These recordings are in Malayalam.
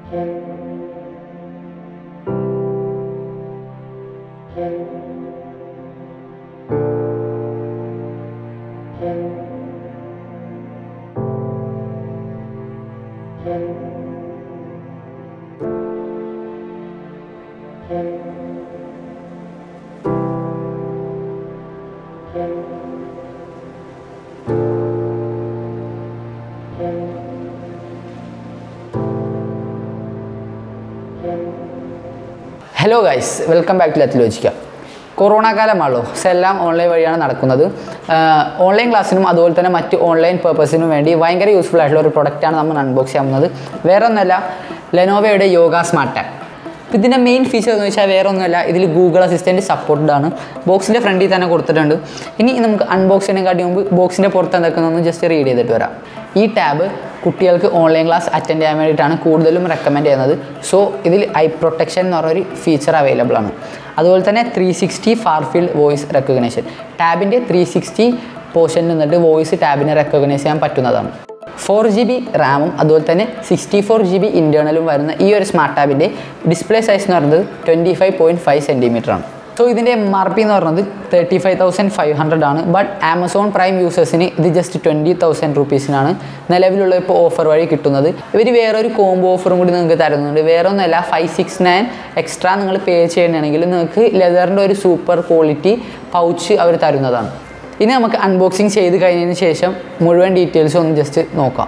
hello guys welcome back to ലത്തിലോജിക്ക കൊറോണ കാലമാണല്ലോ സോ എല്ലാം ഓൺലൈൻ വഴിയാണ് നടക്കുന്നത് ഓൺലൈൻ ക്ലാസ്സിനും അതുപോലെ തന്നെ മറ്റ് ഓൺലൈൻ പേർപ്പസിനും വേണ്ടി ഭയങ്കര യൂസ്ഫുൾ ആയിട്ടുള്ള ഒരു പ്രൊഡക്റ്റാണ് നമ്മൾ അൺബോക്സ് ചെയ്യുന്നത് വേറെ ഒന്നുമല്ല ലെനോവയുടെ യോഗ സ്മാർട്ട് ടാബ് ഇപ്പം ഇതിൻ്റെ മെയിൻ ഫീച്ചർ എന്ന് വെച്ചാൽ വേറെ ഒന്നുമല്ല ഇതിൽ ഗൂഗിൾ അസിസ്റ്റൻറ്റ് സപ്പോർട്ടഡ് ആണ് ബോക്സിൻ്റെ ഫ്രണ്ടിൽ തന്നെ കൊടുത്തിട്ടുണ്ട് ഇനി നമുക്ക് അൺബോക്സ് ചെയ്യുന്നതിനെക്കാട്ടി മുമ്പ് ബോക്സിൻ്റെ പുറത്ത് എന്തൊക്കെയെന്നൊന്ന് ജസ്റ്റ് റീഡ് ചെയ്തിട്ട് വരാം ഈ ടാബ് കുട്ടികൾക്ക് ഓൺലൈൻ ക്ലാസ് അറ്റൻഡ് ചെയ്യാൻ വേണ്ടിയിട്ടാണ് കൂടുതലും റെക്കമെൻഡ് ചെയ്യുന്നത് സോ ഇതിൽ ഐ പ്രൊട്ടക്ഷൻ എന്ന് പറഞ്ഞൊരു ഫീച്ചർ അവൈലബിൾ ആണ് അതുപോലെ തന്നെ three sixty far field voice recognition ടാബിൻ്റെ ത്രീ സിക്സ്റ്റി പോർഷനിൽ നിന്നിട്ട് വോയിസ് ടാബിനെ റെക്കഗ്നൈസ് ചെയ്യാൻ പറ്റുന്നതാണ് ഫോർ ജി ബി റാമും അതുപോലെ തന്നെ സിക്സ്റ്റി ഫോർ ജി ബി ഇൻറ്റേർണലും വരുന്ന ഈ ഒരു സ്മാർട്ട് ടാബിൻ്റെ ഡിസ്പ്ലേ സൈസ് എന്ന് പറയുന്നത് twenty five point five centimetre ആണ് സോ ഇതിൻ്റെ എം ആർ പി എന്ന് പറയുന്നത് thirty five thousand five hundred ആണ് ബട്ട് ആമസോൺ പ്രൈം യൂസേഴ്സിന് ഇത് ജസ്റ്റ് ട്വൻറ്റി തൗസൻഡ് റുപ്പീസിനാണ് നിലവിലുള്ള ഇപ്പോൾ ഓഫർ വഴി കിട്ടുന്നത് ഇവർ വേറൊരു കോംബോ ഓഫറും കൂടി നിങ്ങൾക്ക് തരുന്നുണ്ട് വേറെ ഒന്നുമല്ല ഫൈവ് സിക്സ് നയൻ എക്സ്ട്രാ നിങ്ങൾ പേ ചെയ്യണമെങ്കിൽ നിങ്ങൾക്ക് ലെതറിൻ്റെ ഒരു സൂപ്പർ ക്വാളിറ്റി പൗച്ച് അവർ തരുന്നതാണ് ഇനി നമുക്ക് അൺബോക്സിങ് ചെയ്ത് കഴിഞ്ഞതിന് ശേഷം മുഴുവൻ ഡീറ്റെയിൽസ് ഒന്ന് ജസ്റ്റ് നോക്കാം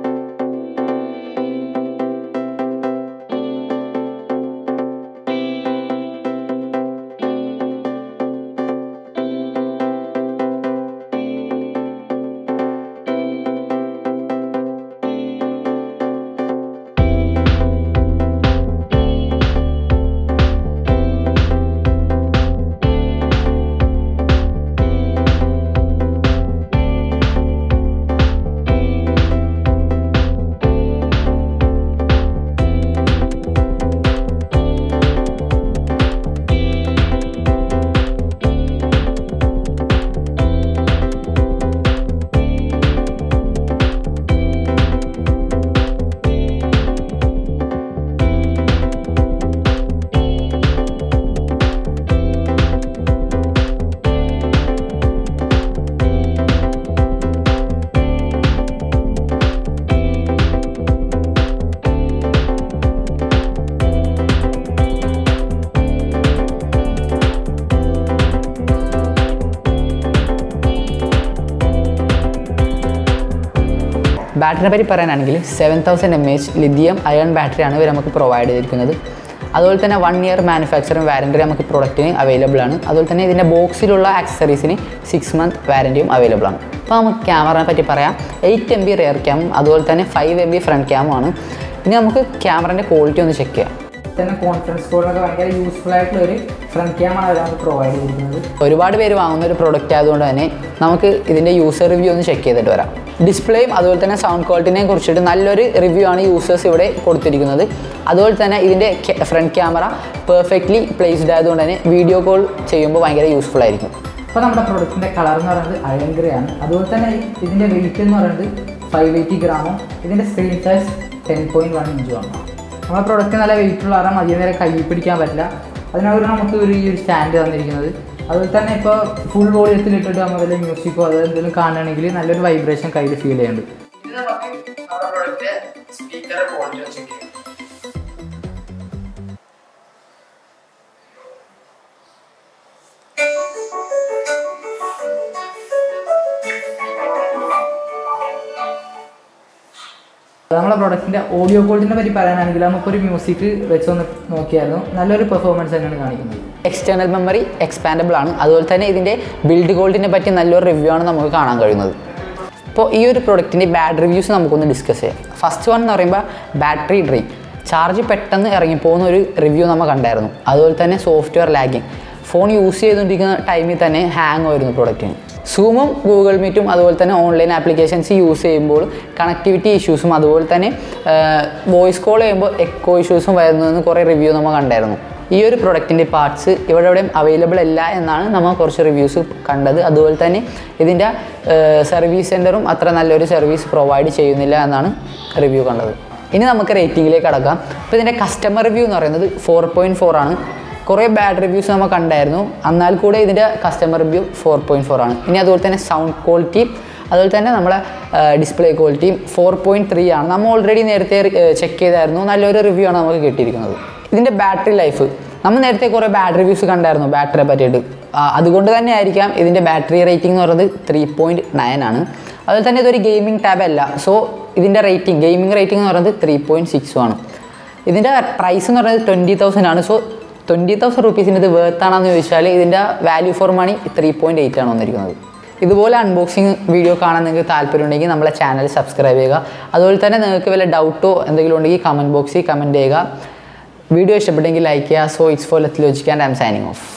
ബാറ്ററിനെ പറ്റി പറയാനാണെങ്കിൽ seven thousand M H lithium ion ബാറ്ററിയാണ് ഇവർ നമുക്ക് പ്രൊവൈഡ് ചെയ്തിരിക്കുന്നത് അതുപോലെ തന്നെ വൺ ഇയർ മാനുഫാക്ചറിങ് വാറൻറ്റി നമുക്ക് പ്രൊഡക്റ്റിന് അവൈലബിൾ ആണ് അതുപോലെ തന്നെ ഇതിൻ്റെ ബോക്സിലുള്ള ആക്സസറീസിന് സിക്സ് മന്ത് വാറൻറ്റിയും അവൈലബിൾ ആണ് അപ്പോൾ നമുക്ക് ക്യാമറയെ പറ്റി പറയാം എയ്റ്റ് എം ബി റിയർ ക്യാമും അതുപോലെ തന്നെ ഫൈവ് എം ബി ഫ്രണ്ട് ക്യാമുമാണ് ഇനി നമുക്ക് ക്യാമറേൻ്റെ ക്വാളിറ്റി ഒന്ന് ചെക്ക് ചെയ്യാം തന്നെ കോൺഫറൻസ് കോളിനൊക്കെ ഭയങ്കര യൂസ്ഫുൾ ആയിട്ടുള്ള ഒരു ഫ്രണ്ട് ക്യാമാണ് അവർ നമുക്ക് പ്രൊവൈഡ് ചെയ്തിരിക്കുന്നത് ഒരുപാട് പേര് വാങ്ങുന്ന ഒരു പ്രൊഡക്റ്റ് ആയതുകൊണ്ട് തന്നെ നമുക്ക് ഇതിൻ്റെ യൂസർ റിവ്യൂ ഒന്ന് ചെക്ക് ചെയ്തിട്ട് വരാം ഡിസ്പ്ലേയും അതുപോലെ തന്നെ സൗണ്ട് ക്വാളിറ്റിനെ കുറിച്ചിട്ട് നല്ലൊരു റിവ്യൂ ആണ് യൂസേഴ്സ് ഇവിടെ കൊടുത്തിരിക്കുന്നത് അതുപോലെ തന്നെ ഇതിൻ്റെ ഫ്രണ്ട് ക്യാമറ പെർഫെക്റ്റ്ലി പ്ലേസ്ഡ് ആയതുകൊണ്ട് തന്നെ വീഡിയോ കോൾ ചെയ്യുമ്പോൾ ഭയങ്കര യൂസ്ഫുൾ ആയിരിക്കും അപ്പോൾ നമ്മുടെ പ്രൊഡക്റ്റിൻ്റെ കളർ എന്ന് പറയുന്നത് അയൺ ഗ്രേ ആണ് അതുപോലെ തന്നെ ഇതിൻ്റെ വെയിറ്റ് എന്ന് പറയുന്നത് ഫൈവ് എയ്റ്റി ഗ്രാമും ഇതിൻ്റെ screen size ten point one ഇഞ്ചുമാണ് നമ്മുടെ പ്രൊഡക്റ്റ് നല്ല വെയിറ്റ് ഉള്ള കാരണം അധികം നേരം കയ്യിൽ പിടിക്കാൻ പറ്റില്ല അതിനവർ നമുക്ക് ഒരു ഈ ഒരു സ്റ്റാൻഡ് തന്നിരിക്കുന്നത് അതുപോലെ തന്നെ ഇപ്പോൾ ഫുൾ വോളിയത്തിൽ ഇട്ടിട്ട് നമ്മൾ വല്ല മ്യൂസിക്കോ അത് എന്തെങ്കിലും കാണുകയാണെങ്കിൽ നല്ലൊരു വൈബ്രേഷൻ കയ്യിൽ ഫീൽ ചെയ്യുന്നുണ്ട് നമ്മളെ പ്രൊഡക്റ്റിൻ്റെ ഓഡിയോ ക്വാളിറ്റിനെ പറ്റി പറയാനാണെങ്കിൽ നമുക്കൊരു മ്യൂസിക് വെച്ചൊന്ന് നോക്കിയായിരുന്നു നല്ലൊരു പെർഫോമൻസ് തന്നെയാണ് കാണിക്കുന്നത് എക്സ്റ്റേണൽ മെമ്മറി എക്സ്പാൻഡബിൾ ആണ് അതുപോലെ തന്നെ ഇതിൻ്റെ ബിൽഡ് ക്വാളിറ്റിനെ പറ്റി നല്ലൊരു റിവ്യൂ ആണ് നമുക്ക് കാണാൻ കഴിയുന്നത് അപ്പോൾ ഈ ഒരു പ്രൊഡക്റ്റിൻ്റെ ബാഡ് റിവ്യൂസ് നമുക്കൊന്ന് ഡിസ്കസ് ചെയ്യാം ഫസ്റ്റ് വൺ എന്ന് പറയുമ്പോൾ ബാറ്ററി ഡ്രെയിൻ ചാർജ് പെട്ടെന്ന് ഇറങ്ങിപ്പോകുന്ന ഒരു റിവ്യൂ നമ്മൾ കണ്ടായിരുന്നു അതുപോലെ തന്നെ സോഫ്റ്റ്വെയർ ലാഗിങ് ഫോൺ യൂസ് ചെയ്തുകൊണ്ടിരിക്കുന്ന ടൈമിൽ തന്നെ ഹാങ് വരുന്നു പ്രൊഡക്റ്റിന് സൂമും ഗൂഗിൾ മീറ്റും അതുപോലെ തന്നെ ഓൺലൈൻ ആപ്ലിക്കേഷൻസ് യൂസ് ചെയ്യുമ്പോൾ കണക്ടിവിറ്റി ഇഷ്യൂസും അതുപോലെ തന്നെ വോയിസ് കോൾ ചെയ്യുമ്പോൾ എക്കോ ഇഷ്യൂസും വരുന്നതെന്ന് കുറേ റിവ്യൂ നമ്മൾ കണ്ടായിരുന്നു ഈ ഒരു പ്രൊഡക്റ്റിൻ്റെ പാർട്സ് ഇവിടെ എവിടെയും അവൈലബിൾ അല്ല എന്നാണ് നമ്മൾ കുറച്ച് റിവ്യൂസ് കണ്ടത് അതുപോലെ തന്നെ ഇതിൻ്റെ സർവീസ് സെൻറ്ററും അത്ര നല്ലൊരു സർവീസ് പ്രൊവൈഡ് ചെയ്യുന്നില്ല എന്നാണ് റിവ്യൂ കണ്ടത് ഇനി നമുക്ക് റേറ്റിംഗിലേക്ക് കടക്കാം അപ്പോൾ ഇതിൻ്റെ കസ്റ്റമർ റിവ്യൂ എന്ന് പറയുന്നത് ഫോർ പോയിൻറ്റ് ഫോർ ആണ് കുറേ ബാഡ് റിവ്യൂസ് നമ്മൾ കണ്ടായിരുന്നു എന്നാൽ കൂടെ ഇതിൻ്റെ customer review four point four ആണ് ഇനി അതുപോലെ തന്നെ സൗണ്ട് ക്വാളിറ്റി അതുപോലെ തന്നെ നമ്മളെ ഡിസ്പ്ലേ ക്വാളിറ്റിയും ഫോർ പോയിൻറ്റ് ത്രീ ആണ് നമ്മൾ ഓൾറെഡി നേരത്തെ ചെക്ക് ചെയ്തായിരുന്നു നല്ലൊരു റിവ്യൂ ആണ് നമുക്ക് കിട്ടിയിരിക്കുന്നത് ഇതിൻ്റെ ബാറ്ററി ലൈഫ് നമ്മൾ നേരത്തെ കുറേ ബാഡ് റിവ്യൂസ് കണ്ടായിരുന്നു ബാറ്ററിയെ പറ്റിയിട്ട് ആ, അതുകൊണ്ട് തന്നെ ആയിരിക്കാം ഇതിൻ്റെ ബാറ്ററി റേറ്റിംഗ് എന്ന് പറയുന്നത് ത്രീ പോയിൻറ്റ് നയൻ ആണ് അതുപോലെ തന്നെ ഇതൊരു ഗെയിമിംഗ് ടാബ് അല്ല സോ ഇതിൻ്റെ റേറ്റിംഗ് ഗെയിമിംഗ് റേറ്റിംഗ് എന്ന് പറയുന്നത് ത്രീ പോയിൻറ്റ് സിക്സും ആണ് ഇതിൻ്റെ പ്രൈസ് എന്ന് പറയുന്നത് ട്വൻറ്റി തൗസൻഡ് ആണ് സോ ട്വൻറ്റി തൗസൻഡ് റുപ്പീസിന് ഇത് വേർത്ത് ആണെന്ന് ചോദിച്ചാൽ ഇതിൻ്റെ value for money three point eight ആണ് വന്നിരിക്കുന്നത് ഇതുപോലെ അൺബോക്സിങ് വീഡിയോ കാണാൻ നിങ്ങൾക്ക് താല്പര്യമുണ്ടെങ്കിൽ നമ്മളെ ചാനൽ സബ്സ്ക്രൈബ് ചെയ്യുക അതുപോലെ തന്നെ നിങ്ങൾക്ക് വല്ല ഡൗട്ടോ എന്തെങ്കിലും ഉണ്ടെങ്കിൽ കമൻറ്റ് ബോക്സിൽ കമൻറ്റ് ചെയ്യുക വീഡിയോ ഇഷ്ടപ്പെട്ടെങ്കിൽ ലൈക്ക് ചെയ്യുക so it's for let logic and I'm signing of